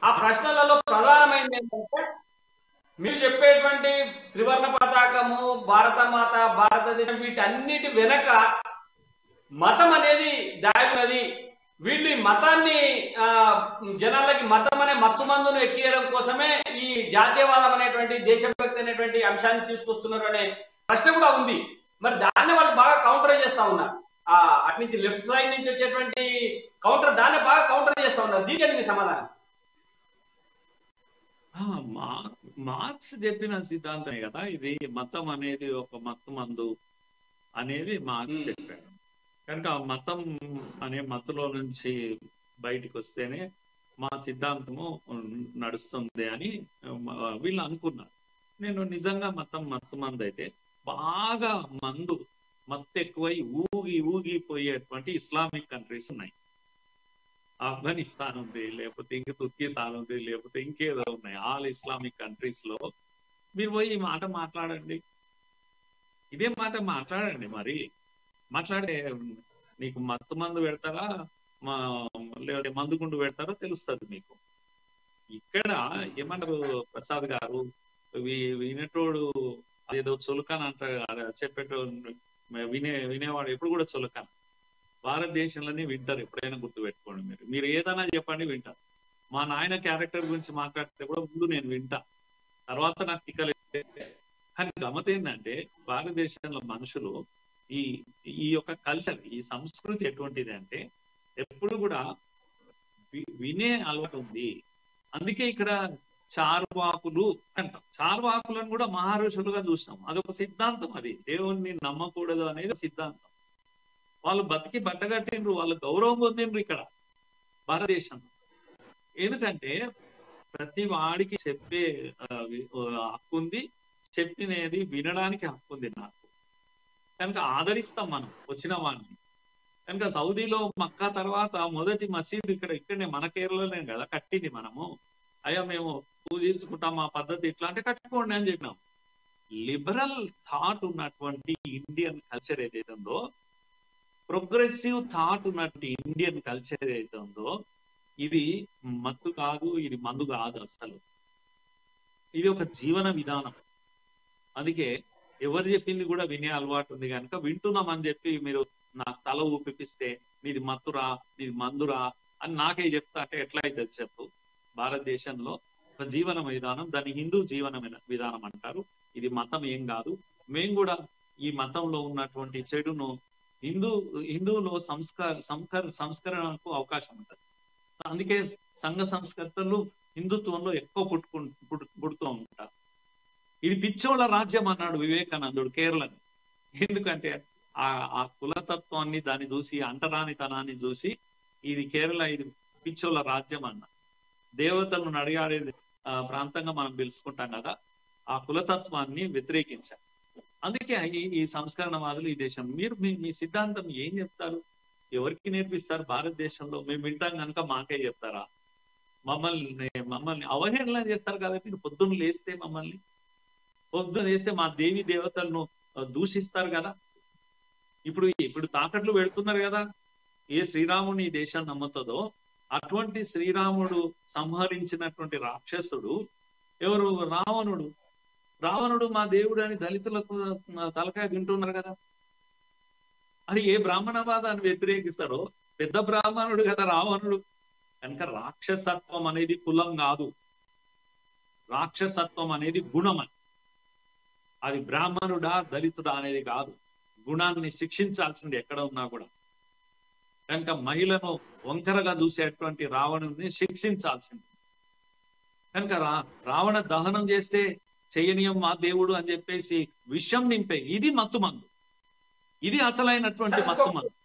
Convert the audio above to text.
ఆ ప్రశ్నలలో ప్రధానమైనది ఏంటంటే మీరు చెప్పేటువంటి త్రివర్ణ పతాకము భారత మాత భారతదేశం వీటన్నిటి వెనక మతం అనేది దాగినది వీళ్ళు ఈ మతాన్ని ఆ, జనాలకి మతం అనే మత్తు మందును ఎక్కియడం కోసమే ఈ జాతీయవాదం అనేటువంటి దేశభక్తి అనేటువంటి అంశాన్ని తీసుకొస్తున్నారు అనే ప్రశ్న కూడా ఉంది మరి దాన్ని వాళ్ళు బాగా కౌంటర్ చేస్తా ఉన్నారు ఆ అటు నుంచి లెఫ్ట్ సైడ్ నుంచి వచ్చేటువంటి కౌంటర్ దాన్ని బాగా కౌంటర్ చేస్తా ఉన్నారు దీనికి మీ సమాధానం ఆ, మా మార్క్స్ చెప్పిన సిద్ధాంతమే కదా ఇది మతం అనేది ఒక మత్తు మందు అనేది మార్క్స్ Hmm. చెప్పాడు కనుక ఆ మతం అనే మత్తులో నుంచి బయటికి వస్తేనే మా సిద్ధాంతము నడుస్తుంది అని మ- వీళ్ళు అనుకున్నారు నేను నిజంగా మతం మత్తు మందు అయితే బాగా మందు మత్తు ఎక్కువై ఊగి ఊగిపోయేటువంటి ఇస్లామిక్ కంట్రీస్ ఉన్నాయి ఆఫ్ఘనిస్తాన్ ఉంది లేకపోతే ఇంక తుర్కిస్తాన్ ఉంది లేకపోతే ఇంకేదో ఉన్నాయి ఆల్ ఇస్లామిక్ కంట్రీస్ లో మీరు పోయి ఈ మాట మాట్లాడండి ఇదే మాట మాట్లాడండి మరి మాట్లాడే నీకు మత్తు మందు పెడతారా మా లేకపోతే మందు గుండు పెడతారో తెలుస్తుంది మీకు ఇక్కడ ఏమంటారు ప్రసాద్ గారు వి- వినేటోడు ఏదో చులకన అంటారు కదా, చెప్పేటోడు వినే వినేవాడు ఎప్పుడు కూడా చులకన భారతదేశంలోనే వింటారు ఎప్పుడైనా గుర్తుపెట్టుకోండి మీరు మీరు ఏదైనా చెప్పండి వింటారు మా నాయన క్యారెక్టర్ గురించి మాట్లాడితే కూడా ముందు నేను వింటా తర్వాత నాకు తిక్కలేదు కానీ గమత ఏంటంటే భారతదేశంలో మనుషులు ఈ ఈ యొక్క కల్చర్ ఈ సంస్కృతి ఎటువంటిది అంటే ఎప్పుడు కూడా వి- వినే అలవాటు ఉంది అందుకే ఇక్కడ చార్వాకులు అంటాం చార్వాకులను కూడా మహర్షులుగా చూసినాం అదొక సిద్ధాంతం అది దేవుణ్ణి నమ్మకూడదు అనేది సిద్ధాంతం వాళ్ళు బతికి బట్టగట్టిండ్రు వాళ్ళు గౌరవం పొందిండ్రు ఇక్కడ భారతదేశంలో ఎందుకంటే ప్రతి వాడికి చెప్పే ఆ, వి- ఆ, హక్కు ఉంది చెప్పినది వినడానికి హక్కు ఉంది నాకు కనుక ఆదరిస్తాం మనం వచ్చిన వాడిని కనుక సౌదీలో మక్కా తర్వాత మొదటి మసీద్ ఇక్కడ ఇక్కడనే మన కేరళలోనే కదా కట్టింది మనము అయ్యా మేము పూజించుకుంటాం మా పద్ధతి ఇట్లా అంటే కట్టుకోండి అని చెప్పినాం లిబరల్ థాట్ ఉన్నటువంటి ఇండియన్ కల్చర్ ఏదైతే ఉందో ప్రోగ్రెసివ్ థాట్ ఉన్నటువంటి ఇండియన్ కల్చర్ ఏదైతే ఉందో ఇది మత్తు కాదు ఇది మందు కాదు అసలు ఇది ఒక జీవన విధానం అందుకే ఎవరు చెప్పింది కూడా వినే అలవాటు ఉంది కనుక వింటున్నాం అని చెప్పి మీరు నాకు తల ఊపిపిస్తే నీది మత్తురా నీది మందురా అని నాకే చెప్తా అంటే ఎట్లా అవుతుంది చెప్పు భారతదేశంలో ఒక జీవన విధానం దాన్ని హిందూ జీవన విన- విధానం అంటారు ఇది మతం ఏం కాదు మేము కూడా ఈ మతంలో ఉన్నటువంటి చెడును హిందూ హిందువులో సంస్కార సంస్కర సంస్కరణకు అవకాశం ఉంటుంది అందుకే సంఘ సంస్కర్తలు హిందుత్వంలో ఎక్కువ పుట్టుకు పుట్టు- పుడుతూ ఉంటారు ఇది పిచ్చోళ్ళ రాజ్యం అన్నాడు వివేకానందుడు కేరళని ఎందుకంటే ఆ ఆ కులతత్వాన్ని దాన్ని చూసి అంటరానితనాన్ని చూసి ఇది కేరళ ఇది పిచ్చోళ్ళ రాజ్యం అన్న దేవతలను నడిగాడే ఆ, ప్రాంతంగా మనం పిలుచుకుంటాం కదా ఆ కులతత్వాన్ని వ్యతిరేకించారు అందుకే ఈ ఈ సంస్కరణవాదులు ఈ దేశం మీరు మీ మీ సిద్ధాంతం ఏం చెప్తారు ఎవరికి నేర్పిస్తారు భారతదేశంలో మేము వింటాం కనుక మాకే చెప్తారా మమ్మల్ని మమ్మల్ని అవహేళన చేస్తారు కదా మీరు పొద్దున్న లేస్తే మమ్మల్ని పొద్దున్న లేస్తే మా దేవి దేవతలను ఆ, దూషిస్తారు కదా ఇప్పుడు ఇప్పుడు తాకట్లు పెడుతున్నారు కదా ఏ శ్రీరాముని ఈ దేశాన్ని నమ్ముతుందో అటువంటి శ్రీరాముడు సంహరించినటువంటి రాక్షసుడు ఎవరు రావణుడు రావణుడు మా దేవుడు అని దళితులకు ఆ, తలకాయ తింటున్నారు కదా అది ఏ బ్రాహ్మణవాదాన్ని వ్యతిరేకిస్తాడో పెద్ద బ్రాహ్మణుడు కదా రావణుడు కనుక రాక్షసత్వం అనేది కులం కాదు రాక్షసత్వం అనేది గుణం అని అది బ్రాహ్మణుడా దళితుడా అనేది కాదు గుణాన్ని శిక్షించాల్సింది ఎక్కడ ఉన్నా కూడా కనుక మహిళను వంకరగా చూసేటువంటి రావణుని శిక్షించాల్సింది కనుక రా రావణ దహనం చేస్తే చేయనీయం మా దేవుడు అని చెప్పేసి విషం నింపే ఇది మత్తు మందు ఇది అసలైనటువంటి మత్తు మందు